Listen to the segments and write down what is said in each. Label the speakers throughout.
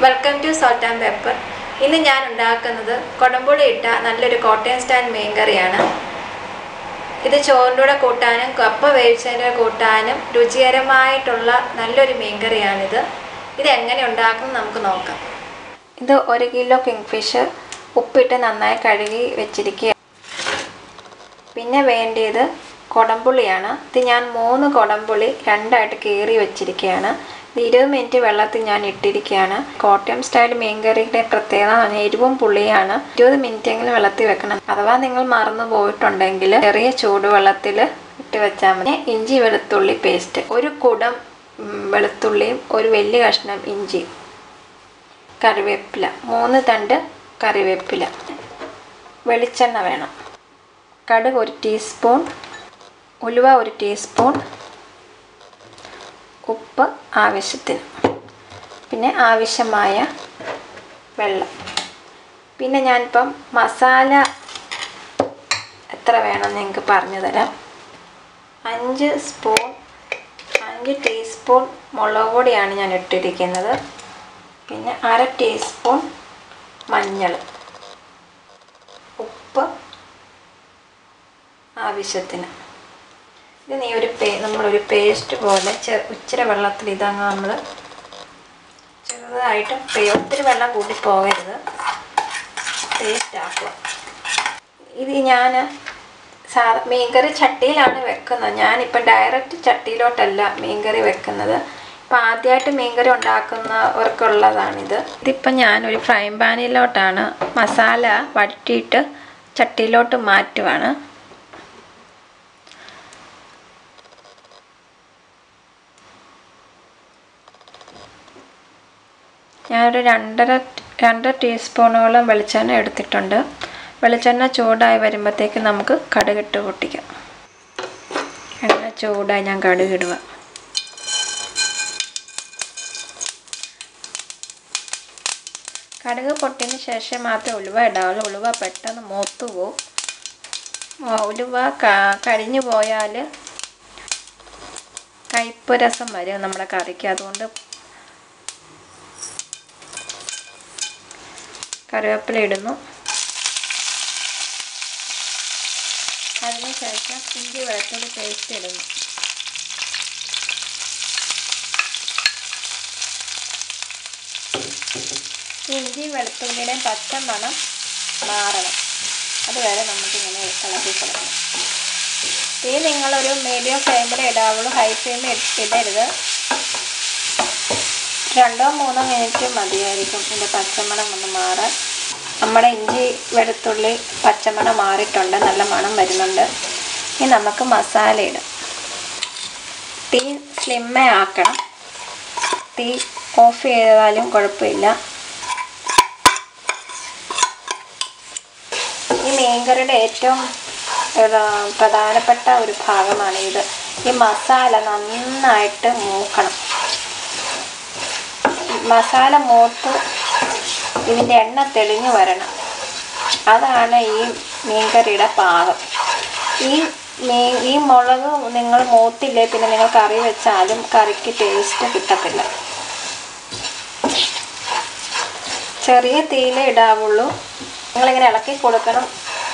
Speaker 1: welcome to salt and pepper ഇന്ന് ഞാൻ ഉണ്ടാക്കുന്നത് കൊടമ്പുളി ഇട്ട നല്ലൊരു കോട്ടയം സ്റ്റാൻഡ് മീൻ കറിയാണ് ഇത് ചോറിൻ്റെ കൂടെ കൂട്ടാനും കപ്പ വേവിച്ചതിൻ്റെ കൂട്ടാനും രുചികരമായിട്ടുള്ള നല്ലൊരു മീൻ കറിയാണിത് ഇത് എങ്ങനെ ഉണ്ടാക്കും നമുക്ക് നോക്കാം ഇത് ഒരു കിലോ കിങ്ഫിഷ് ഉപ്പിട്ട് നന്നായി കഴുകി വെച്ചിരിക്കുക പിന്നെ വേണ്ടിയത് കൊടംപുളിയാണ് ഇത് ഞാൻ മൂന്ന് കൊടംപുളി രണ്ടായിട്ട് കീറി വെച്ചിരിക്കുകയാണ് ഇത് ഇരുപത് മിനിറ്റ് വെള്ളത്തിൽ ഞാൻ ഇട്ടിരിക്കുകയാണ് കോട്ടയം സ്റ്റൈൽ മീൻകറിയുടെ പ്രത്യേകത എരിവും പുളിയാണ് ഇരുപത് മിനിറ്റെങ്കിലും വെള്ളത്തിൽ വെക്കണം അഥവാ നിങ്ങൾ മറന്നു പോയിട്ടുണ്ടെങ്കിൽ ചെറിയ ചൂടുവെള്ളത്തിൽ ഇട്ട് വെച്ചാൽ മതി ഇഞ്ചി വെളുത്തുള്ളി പേസ്റ്റ് ഒരു കുടം ഉം, വെളുത്തുള്ളിയും ഒരു വലിയ കഷ്ണം ഇഞ്ചിയും കറിവേപ്പില മൂന്ന് തണ്ട് കറിവേപ്പില വെളിച്ചെണ്ണ വേണം കടുക് ഒരു ടീസ്പൂൺ ഉലുവ ഒരു ടീസ്പൂൺ ഉപ്പ് ആവശ്യത്തിന് പിന്നെ ആവശ്യമായ വെള്ളം പിന്നെ ഞാനിപ്പം മസാല എത്ര വേണമെന്ന് നിങ്ങൾക്ക് പറഞ്ഞു തരാം അഞ്ച് സ്പൂൺ അഞ്ച് ടീസ്പൂൺ മുളക് പൊടിയാണ് ഞാൻ ഇട്ടിരിക്കുന്നത് പിന്നെ അര ടീസ്പൂൺ മഞ്ഞൾ ഉപ്പ് ആവശ്യത്തിന് ഇത് നീ ഒരു പേ നമ്മളൊരു പേസ്റ്റ് പോലെ ചെ ഇച്ചിരി വെള്ളത്തിൽ ഇതങ്ങ് നമ്മൾ ചെറുതായിട്ട് പേ ഒത്തിരി വെള്ളം കൂട്ടി പോകരുത് പേസ്റ്റ് ആക്കുക ഇത് ഞാൻ സാധാ മീൻകറി ചട്ടിയിലാണ് വെക്കുന്നത് ഞാനിപ്പം ഡയറക്റ്റ് ചട്ടിയിലോട്ടല്ല മീൻകറി വെക്കുന്നത് ഇപ്പം ആദ്യമായിട്ട് മീൻകറി ഉണ്ടാക്കുന്നവർക്കുള്ളതാണിത് ഇതിപ്പം ഞാനൊരു ഫ്രൈ പാനിലോട്ടാണ് മസാല വഴറ്റിയിട്ട് ചട്ടിയിലോട്ട് മാറ്റുവാണ് ഞാനൊരു രണ്ടര രണ്ട് ടീസ്പൂണോളം വെളിച്ചെണ്ണ എടുത്തിട്ടുണ്ട് വെളിച്ചെണ്ണ ചൂടായി വരുമ്പോഴത്തേക്ക് നമുക്ക് കടുകിട്ട് പൊട്ടിക്കാം എണ്ണ ചൂടായി ഞാൻ കടുകിടുക കടുക് പൊട്ടിയതിന് ശേഷം മാത്രമേ ഉലുവ ഇടാവുള്ളൂ ഉലുവ പെട്ടെന്ന് മൂത്തു പോവും ആ, ഉലുവ ക- കരിഞ്ഞു പോയാൽ കയ്പ്പ് രസം വരും നമ്മുടെ കറിക്ക് അതുകൊണ്ട് കറിവേപ്പില ഇടുന്നു അതിനുശേഷം ഇഞ്ചി വെളുത്തുള്ളി പേസ്റ്റ് ഇടുന്നു ഈ ഇഞ്ചി വെളുത്തുള്ളിയുടെയും പച്ച മണം മാറണം അതുവരെ നമുക്കിങ്ങനെ ഇളക്കി കൊടുക്കണം തീ നിങ്ങളൊരു മീഡിയം ഫ്ലെയിമിൽ ഇടാവുള്ളൂ ഹൈ ഫ്ലെയിമിൽ ഇടരുത് രണ്ടോ മൂന്നോ മിനിറ്റ് മതിയായിരിക്കും ഇതിൻ്റെ പച്ചമണം ഒന്ന് മാറാൻ നമ്മുടെ ഇഞ്ചി വെളുത്തുള്ളി പച്ചമണം മാറിയിട്ടുണ്ട് നല്ല മണം വരുന്നുണ്ട് ഇനി നമുക്ക് മസാല ഇടാം തീ സ്ലിമ്മ ആക്കണം തീ ഓഫ് ചെയ്താലും കുഴപ്പമില്ല ഈ മീൻകറിയുടെ ഏറ്റവും ഒരു പ്രധാനപ്പെട്ട ഒരു ഭാഗമാണ് ഇത് ഈ മസാല നന്നായിട്ട് മൂക്കണം മസാല മൂത്ത് ഇതിൻ്റെ എണ്ണ തെളിഞ്ഞു വരണം അതാണ് ഈ മീൻകറിയുടെ പാകം ഈ മീൻ ഈ മുളക് നിങ്ങൾ മൂത്തില്ലേ പിന്നെ നിങ്ങൾ കറി വെച്ചാലും കറിക്ക് ടേസ്റ്റ് കിട്ടത്തില്ല ചെറിയ തീയിലേ ഇടാവുള്ളൂ നിങ്ങളിങ്ങനെ ഇളക്കി കൊടുക്കണം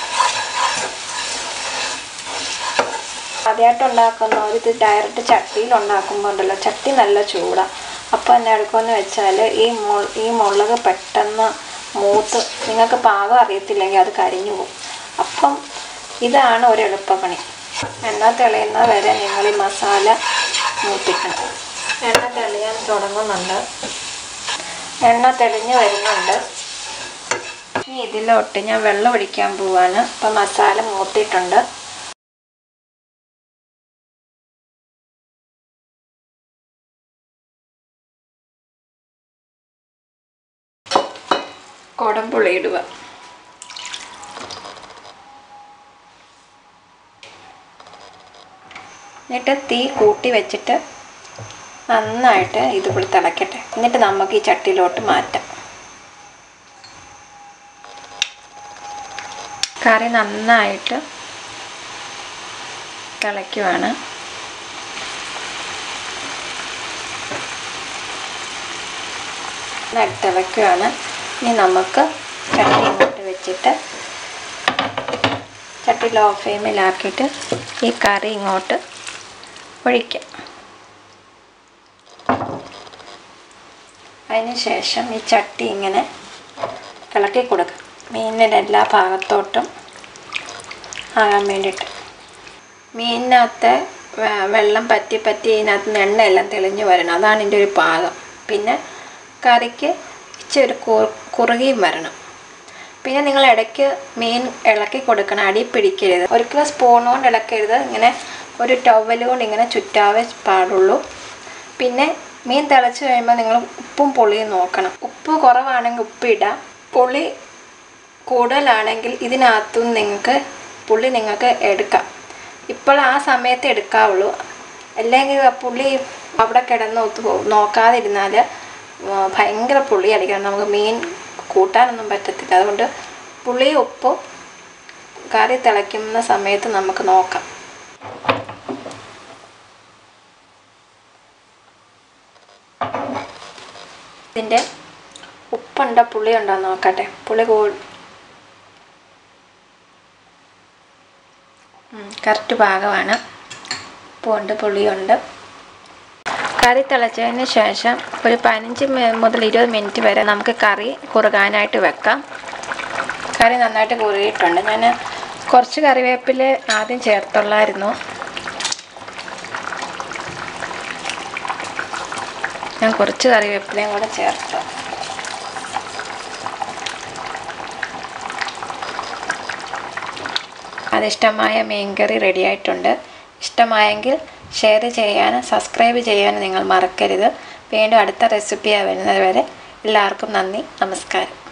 Speaker 1: ആദ്യമായിട്ട് ഉണ്ടാക്കുന്നവർ ഇത് ഡയറക്റ്റ് ചട്ടിയിൽ ഉണ്ടാക്കുമ്പോൾ ഉണ്ടല്ലോ ചട്ടി നല്ല ചൂടാണ് അപ്പോൾ എന്നെ എടുക്കുമെന്ന് വെച്ചാൽ ഈ മു ഈ മുളക് പെട്ടെന്ന് മൂത്ത് നിങ്ങൾക്ക് പാകം അറിയത്തില്ലെങ്കിൽ അത് കരിഞ്ഞു പോകും അപ്പം ഇതാണ് ഒരു എളുപ്പപ്പണി എണ്ണ തെളിയുന്ന വരെ നിങ്ങൾ ഈ മസാല മൂപ്പിക്കണം എണ്ണ തെളിയാൻ തുടങ്ങുന്നുണ്ട് എണ്ണ തെളിഞ്ഞ് വരുന്നുണ്ട് ഇനി ഇതിലോട്ട് ഞാൻ വെള്ളം ഒഴിക്കാൻ പോവാണ് അപ്പം മസാല മൂത്തിട്ടുണ്ട് കുടംപുളി ഇടുക എന്നിട്ട് തീ കൂട്ടി വെച്ചിട്ട് നന്നായിട്ട് ഇതുപോലെ തിളക്കട്ടെ എന്നിട്ട് നമുക്ക് ഈ ചട്ടിയിലോട്ട് മാറ്റാം കറി നന്നായിട്ട് തിളയ്ക്കുവാണ് തിളയ്ക്കുകയാണ് ഇനി നമുക്ക് ചട്ടി ഇങ്ങോട്ട് വെച്ചിട്ട് ചട്ടി ലോ ഫ്ലെയിമിലാക്കിയിട്ട് ഈ കറി ഇങ്ങോട്ട് ഒഴിക്കാം അതിന് ശേഷം ഈ ചട്ടി ഇങ്ങനെ ഇളക്കി കൊടുക്കുക മീനിൻ്റെ എല്ലാ ഭാഗത്തോട്ടും ആകാൻ വേണ്ടിയിട്ട് മീനിനകത്തെ വെ- വെള്ളം പറ്റി പറ്റി ഇതിനകത്ത് നിന്ന് എണ്ണയെല്ലാം തെളിഞ്ഞു വരണം അതാണ് ഇതിൻ്റെ ഒരു പാകം പിന്നെ കറിക്ക് ഇച്ചിരി ഒരു കു- കുറുകിയും വരണം പിന്നെ നിങ്ങൾ ഇടയ്ക്ക് മീൻ ഇളക്കി കൊടുക്കണം അടി പിടിക്കരുത് ഒരിക്കലും സ്പൂൺ കൊണ്ട് ഇളക്കരുത് ഇങ്ങനെ ഒരു ടവൽ കൊണ്ട് ഇങ്ങനെ ചുറ്റാവേ പാടുള്ളൂ പിന്നെ മീൻ തിളച്ച് കഴിയുമ്പോൾ നിങ്ങൾ ഉപ്പും പുളിയും നോക്കണം ഉപ്പ് കുറവാണെങ്കിൽ ഉപ്പിടാം പുളി കൂടുതലാണെങ്കിൽ ഇതിനകത്തുനിന്ന് നിങ്ങൾക്ക് പുളി നിങ്ങൾക്ക് എടുക്കാം ഇപ്പോൾ ആ സമയത്ത് എടുക്കാവുള്ളൂ അല്ലെങ്കിൽ ആ പുളി അവിടെ കിടന്ന് ഒത്തു പോകും നോക്കാതിരുന്നാൽ ഭയങ്കര പുളി അടിക്കണം നമുക്ക് മീൻ കൂട്ടാനൊന്നും പറ്റത്തില്ല അതുകൊണ്ട് പുളി ഉപ്പും കറി തിളയ്ക്കുന്ന സമയത്ത് നമുക്ക് നോക്കാം ഇതിൻ്റെ ഉപ്പുണ്ടോ പുളിയുണ്ടോ എന്ന് നോക്കട്ടെ പുളി കൂ കറക്റ്റ് പാകമാണ് ഉപ്പുണ്ട് പുളിയുണ്ട് കറി തിളച്ചതിന് ശേഷം ഒരു പതിനഞ്ച് മി- മുതൽ ഇരുപത് മിനിറ്റ് വരെ നമുക്ക് കറി കുറുകാനായിട്ട് വെക്കാം കറി നന്നായിട്ട് കുറുകിയിട്ടുണ്ട് ഞാൻ കുറച്ച് കറിവേപ്പില ആദ്യം ചേർത്തുള്ളായിരുന്നു ഞാൻ കുറച്ച് കറിവേപ്പിലയും കൂടെ ചേർത്തു അതിഷ്ടമായ മീൻകറി റെഡി ആയിട്ടുണ്ട് ഇഷ്ടമായെങ്കിൽ ഷെയർ ചെയ്യാനും സബ്സ്ക്രൈബ് ചെയ്യാനും നിങ്ങൾ മറക്കരുത് വീണ്ടും അടുത്ത റെസിപ്പിയായി വരുന്നത് വരെ എല്ലാവർക്കും നന്ദി നമസ്കാരം